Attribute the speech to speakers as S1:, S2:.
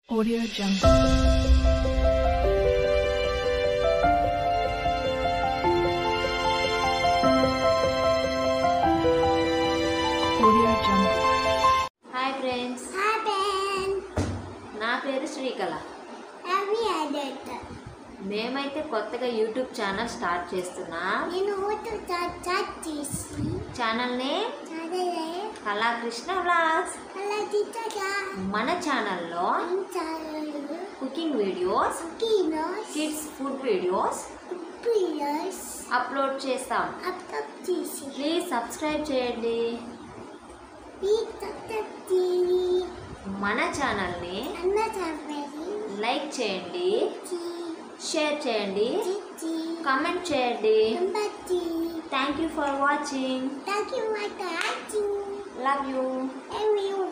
S1: Audio Jungle. Audio Jungle.
S2: Hi friends
S3: Happen.
S2: నా పేరు Srikala
S3: Every adult.
S2: మేమైతే కొత్తగా యూట్యూబ్ ఛానల్ స్టార్ట్ చేస్తున్నా
S3: నేను ఊటు చాట్ చేసి
S2: ఛానల్ని
S3: చదివే
S2: కళాకృష్ణ వ్లాగ్స్
S3: అలా తిట్టగా
S2: మన ఛానల్లో
S3: చాలు
S2: కుకింగ్ వీడియోస్
S3: కిలోస్
S2: కిడ్స్ ఫుడ్ వీడియోస్
S3: పిల్లర్స్
S2: అప్లోడ్ చేస్తాం
S3: అప్టప్ చేసి
S2: ప్లీజ్ సబ్స్క్రైబ్ చేయండి
S3: ఈ తట్టప్ తీరి
S2: మన ఛానల్ని
S3: అన్న చంపేది
S2: లైక్ చేయండి
S3: చి
S2: షేర్ చేయండి
S3: చిచ్చి
S2: కామెంట్ చేయండి
S3: అంబచ్చి
S2: thank you for watching
S3: thank you for watching
S2: love you
S3: everyone